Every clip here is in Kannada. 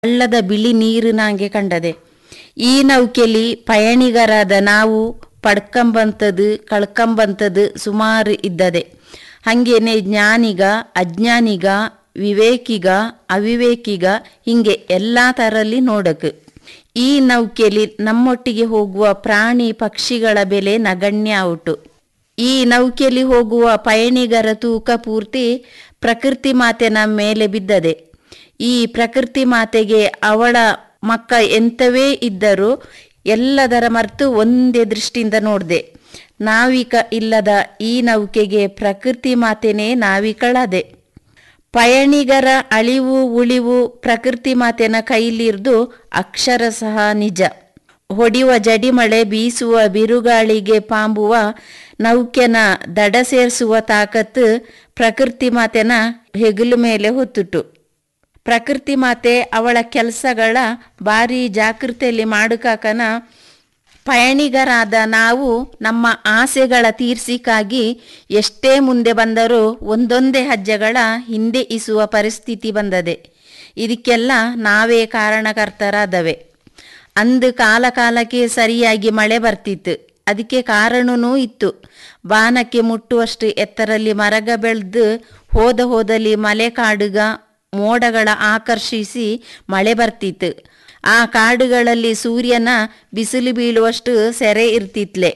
ಹಳ್ಳದ ಬಿಳಿ ನೀರು ನಂಗೆ ಕಂಡದೆ ಈ ನೌಕೆಲಿ ಪಯಣಿಗರಾದ ನಾವು ಪಡ್ಕಂಬಂತದು ಕಳ್ಕಂಬಂತದು ಸುಮಾರು ಇದ್ದದೆ ಹಂಗೇನೆ ಜ್ಞಾನಿಗ ಅಜ್ಞಾನಿಗ ವಿವೇಕಿಗ ಅವಿವೇಕಿಗ ಹಿಂಗೆ ಎಲ್ಲ ಥರಲ್ಲಿ ನೋಡಕ್ ಈ ನೌಕೆಲಿ ನಮ್ಮೊಟ್ಟಿಗೆ ಹೋಗುವ ಪ್ರಾಣಿ ಪಕ್ಷಿಗಳ ಬೆಲೆ ನಗಣ್ಯ ಔಟು ಈ ನೌಕೆಯಲ್ಲಿ ಹೋಗುವ ಪಯಣಿಗರ ತೂಕ ಪೂರ್ತಿ ಪ್ರಕೃತಿ ಮಾತೆನ ಮೇಲೆ ಬಿದ್ದದೆ ಈ ಪ್ರಕೃತಿ ಮಾತೆಗೆ ಅವಳ ಮಕ್ಕ ಎಂಥವೇ ಇದ್ದರೂ ಎಲ್ಲದರ ಮರೆತು ಒಂದೇ ದೃಷ್ಟಿಯಿಂದ ನೋಡ್ದೆ ನಾವಿಕ ಇಲ್ಲದ ಈ ನೌಕೆಗೆ ಪ್ರಕೃತಿ ಮಾತೆನೇ ನಾವಿಕಳದೆ ಪಯಣಿಗರ ಅಳಿವು ಉಳಿವು ಪ್ರಕೃತಿ ಮಾತೆನ ಕೈಲಿರ್ದು ಅಕ್ಷರ ಸಹ ನಿಜ ಹೊಡೆಯುವ ಜಡಿಮಳೆ ಬೀಸುವ ಬಿರುಗಾಳಿಗೆ ಪಾಂಬುವ ನೌಕೆನ ದಡ ಸೇರಿಸುವ ತಾಕತ್ತು ಪ್ರಕೃತಿ ಮಾತೆನ ಹೆಗಲು ಮೇಲೆ ಹೊತ್ತುಟು ಪ್ರಕೃತಿ ಮಾತೆ ಅವಳ ಕೆಲಸಗಳ ಭಾರಿ ಜಾಗೃತಿಯಲ್ಲಿ ಮಾಡುಕಾಕನ ಪಯಣಿಗರಾದ ನಾವು ನಮ್ಮ ಆಸೆಗಳ ತೀರ್ಸಿಕಾಗಿ ಎಷ್ಟೇ ಮುಂದೆ ಬಂದರೂ ಒಂದೊಂದೇ ಹೆಜ್ಜೆಗಳ ಹಿಂದೆ ಇಸುವ ಪರಿಸ್ಥಿತಿ ಬಂದದೆ ಇದಕ್ಕೆಲ್ಲ ನಾವೇ ಕಾರಣಕರ್ತರಾದವೆ ಅಂದು ಕಾಲ ಕಾಲಕ್ಕೆ ಸರಿಯಾಗಿ ಮಳೆ ಬರ್ತಿತ್ತು ಅದಕ್ಕೆ ಕಾರಣನೂ ಇತ್ತು ಬಾನಕ್ಕೆ ಮುಟ್ಟುವಷ್ಟು ಎತ್ತರಲ್ಲಿ ಮರಗ ಬೆಳೆದು ಹೋದ ಹೋದಲ್ಲಿ ಮಲೆ ಕಾಡುಗ ಮೋಡಗಳ ಆಕರ್ಷಿಸಿ ಮಳೆ ಬರ್ತಿತ್ತು ಆ ಕಾಡುಗಳಲ್ಲಿ ಸೂರ್ಯನ ಬಿಸಿಲು ಬೀಳುವಷ್ಟು ಸೆರೆ ಇರ್ತಿತ್ಲೆ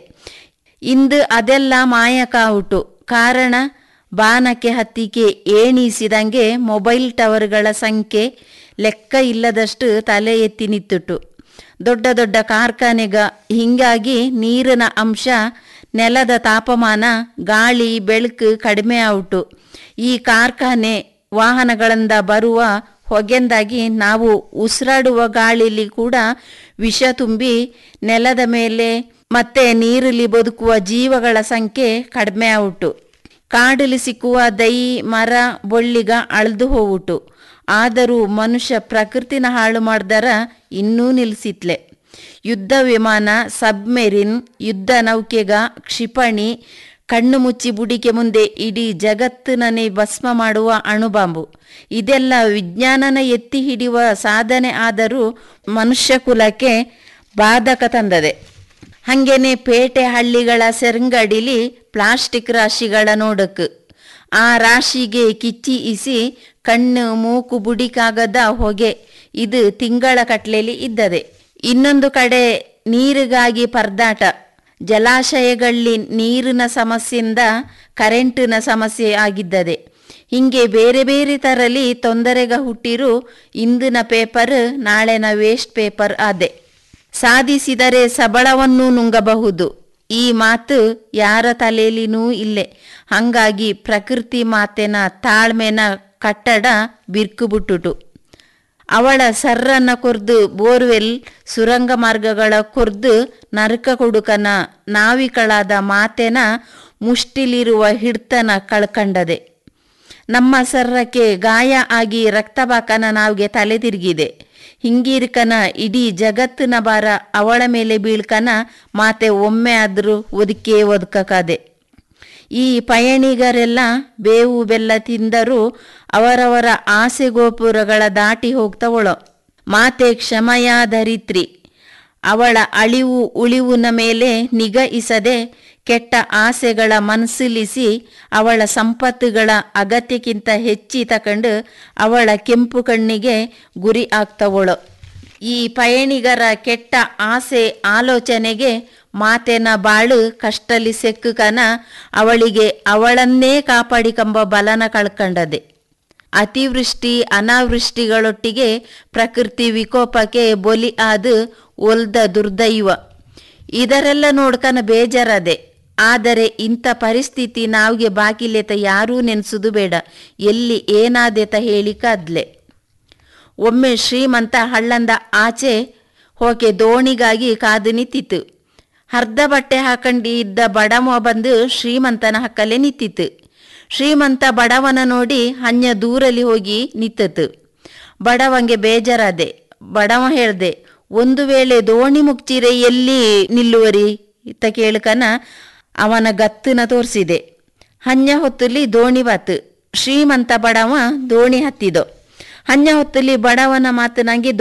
ಇಂದು ಅದೆಲ್ಲ ಮಾಯಕಾವುಟು ಕಾರಣ ಬಾನಕ್ಕೆ ಹತ್ತಿಕೆ ಏಣಿಸಿದಂಗೆ ಮೊಬೈಲ್ ಟವರ್ಗಳ ಸಂಖ್ಯೆ ಲೆಕ್ಕ ಇಲ್ಲದಷ್ಟು ತಲೆ ಎತ್ತಿ ನಿತ್ತುಟು ದೊಡ್ಡ ದೊಡ್ಡ ಕಾರ್ಖಾನೆಗ ಹಿಂಗಾಗಿ ನೀರಿನ ಅಂಶ ನೆಲದ ತಾಪಮಾನ ಗಾಳಿ ಬೆಳಕು ಕಡಿಮೆ ಔಟು ಈ ಕಾರ್ಖಾನೆ ವಾಹನಗಳಿಂದ ಬರುವ ಹೊಗೆಂದಾಗಿ ನಾವು ಉಸಿರಾಡುವ ಗಾಳಿಲಿ ಕೂಡ ವಿಷ ತುಂಬಿ ನೆಲದ ಮೇಲೆ ಮತ್ತೆ ನೀರಲ್ಲಿ ಬದುಕುವ ಜೀವಗಳ ಸಂಖ್ಯೆ ಕಡಿಮೆ ಔಟು ಕಾಡಲಿ ಸಿಕ್ಕುವ ದೈ ಮರ ಬೊಳ್ಳಿಗ ಅಳ್ದು ಹೋವುಟು ಆದರೂ ಮನುಷ್ಯ ಪ್ರಕೃತಿನ ಹಾಳು ಮಾಡ್ದರ ಇನ್ನೂ ನಿಲ್ಲಿಸಿತ್ಲೆ ಯುದ್ಧ ವಿಮಾನ ಸಬ್ಮೆರಿನ್ ಯುದ್ಧ ನೌಕೆಗ ಕ್ಷಿಪಣಿ ಕಣ್ಣು ಮುಚ್ಚಿ ಬುಡಿಕೆ ಮುಂದೆ ಇಡೀ ಜಗತ್ತಿನನ್ನೇ ಭಸ್ಮ ಮಾಡುವ ಅಣುಬಾಂಬು ಇದೆಲ್ಲ ವಿಜ್ಞಾನನ ಎತ್ತಿ ಹಿಡಿಯುವ ಸಾಧನೆ ಆದರೂ ಮನುಷ್ಯ ಕುಲಕ್ಕೆ ಬಾಧಕ ತಂದದೆ ಹಂಗೇನೆ ಪೇಟೆ ಹಳ್ಳಿಗಳ ಸೆರಂಗಡಿಲಿ ಪ್ಲಾಸ್ಟಿಕ್ ರಾಶಿಗಳ ನೋಡಕ್ ಆ ರಾಶಿಗೆ ಕಿಚ್ಚಿ ಇಸಿ ಕಣ್ಣು ಮೂಕು ಬುಡಿಕಾಗದ ಹೊಗೆ ಇದು ತಿಂಗಳ ಕಟ್ಲೆಲಿ ಇದ್ದದೆ ಇನ್ನೊಂದು ಕಡೆ ನೀರಿಗಾಗಿ ಪರದಾಟ ಜಲಾಶಯಗಳಲ್ಲಿ ನೀರಿನ ಸಮಸ್ಯೆಯಿಂದ ಕರೆಂಟಿನ ಸಮಸ್ಯೆ ಆಗಿದ್ದದೆ ಹಿಂಗೆ ಬೇರೆ ಬೇರೆ ತರಲಿ ತೊಂದರೆಗ ಹುಟ್ಟಿರು ಇಂದಿನ ಪೇಪರ್ ನಾಳೆನ ವೇಸ್ಟ್ ಪೇಪರ್ ಆದೆ ಸಾಧಿಸಿದರೆ ಸಬಳವನ್ನು ನುಂಗಬಹುದು ಈ ಮಾತು ಯಾರ ತಲೆಯಲ್ಲಿನೂ ಇಲ್ಲೇ ಹಂಗಾಗಿ ಪ್ರಕೃತಿ ಮಾತೆನ ತಾಳ್ಮೆನ ಕಟ್ಟಡ ಬಿರ್ಕು ಬಿಟ್ಟುಟು ಅವಳ ಸರ್ರನ್ನ ಕೊರ್ದು ಬೋರ್ವೆಲ್ ಸುರಂಗ ಮಾರ್ಗಗಳ ಕೊರ್ದು ನರಕ ಕೊಡುಕನ ನಾವಿಕಳಾದ ಮಾತೆನ ಮುಷ್ಟಿಲಿರುವ ಹಿಡ್ತನ ಕಳ್ಕಂಡದೆ ನಮ್ಮ ಸರ್ರಕ್ಕೆ ಗಾಯ ಆಗಿ ರಕ್ತಬಾಕನ ನಾವ್ಗೆ ತಲೆ ತಿರುಗಿದೆ ಹಿಂಗಿರ್ಕನ ಇಡೀ ಜಗತ್ತಿನ ಭಾರ ಅವಳ ಮೇಲೆ ಬೀಳ್ಕನ ಮಾತೆ ಒಮ್ಮೆ ಆದ್ರೂ ಒದಕೇ ಒದಕಕಾದೆ ಈ ಪಯಣಿಗರೆಲ್ಲ ಬೇವು ಬೆಲ್ಲ ತಿಂದರೂ ಅವರವರ ಆಸೆ ಗೋಪುರಗಳ ದಾಟಿ ಹೋಗ್ತವಳೋ ಮಾತೆ ಕ್ಷಮಯ ಧರಿತ್ರಿ ಅವಳ ಅಳಿವು ಉಳಿವುನ ಮೇಲೆ ನಿಗಯಿಸದೆ ಕೆಟ್ಟ ಆಸೆಗಳ ಮನಸ್ಸಿಲಿಸಿ ಅವಳ ಸಂಪತ್ತುಗಳ ಅಗತ್ಯಕ್ಕಿಂತ ಹೆಚ್ಚಿ ತಕೊಂಡು ಅವಳ ಕೆಂಪು ಕಣ್ಣಿಗೆ ಗುರಿ ಆಗ್ತವಳೋ ಈ ಪಯಣಿಗರ ಕೆಟ್ಟ ಆಸೆ ಆಲೋಚನೆಗೆ ಮಾತೆನ ಬಾಳು ಕಷ್ಟಲಿ ಸೆಕ್ಕುಕನ ಅವಳಿಗೆ ಅವಳನ್ನೇ ಕಾಪಾಡಿಕೊಂಬ ಬಲನ ಕಳ್ಕಂಡದೆ ಅತಿವೃಷ್ಟಿ ಅನಾವೃಷ್ಟಿಗಳೊಟ್ಟಿಗೆ ಪ್ರಕೃತಿ ವಿಕೋಪಕ್ಕೆ ಬಲಿ ಆದ ಒಲ್ದ ದುರ್ದೈವ ಇದರೆಲ್ಲ ನೋಡ್ಕನ ಬೇಜಾರದೆ ಆದರೆ ಇಂಥ ಪರಿಸ್ಥಿತಿ ನಾವ್ಗೆ ಬಾಕಿಲೆತ ಯಾರೂ ನೆನ್ಸುದು ಬೇಡ ಎಲ್ಲಿ ಏನಾದೆತ ಹೇಳಿಕಾದ್ಲೆ ಒಮ್ಮೆ ಶ್ರೀಮಂತ ಹಳ್ಳಂದ ಆಚೆ ಹೋಕೆ ದೋಣಿಗಾಗಿ ಕಾದು ನಿಂತಿತ್ತು ಅರ್ಧ ಬಟ್ಟೆ ಹಾಕಂಡಿ ಇದ್ದ ಬಡವ ಬಂದು ಶ್ರೀಮಂತನ ಹಕ್ಕಲೆ ನಿಂತಿತ್ತು ಶ್ರೀಮಂತ ಬಡವನ ನೋಡಿ ಹನ್ಯ ದೂರಲ್ಲಿ ಹೋಗಿ ನಿಂತತು ಬಡವಂಗೆ ಬೇಜಾರಾದೆ ಬಡವ ಹೇಳ್ದೆ ಒಂದು ವೇಳೆ ದೋಣಿ ಮುಗ್ಚಿರೆ ಎಲ್ಲಿ ನಿಲ್ಲುವರಿ ಇತ್ತ ಕೇಳ್ಕನ ಅವನ ಗತ್ತನ ತೋರಿಸಿದೆ ಹನ್ಯ ಹೊತ್ತಲ್ಲಿ ದೋಣಿ ಬಾತು ಶ್ರೀಮಂತ ಬಡವ ದೋಣಿ ಹತ್ತಿದೋ ಹನ್ಯ ಹೊತ್ತಲ್ಲಿ ಬಡವನ ಮಾತು ನಂಗೆ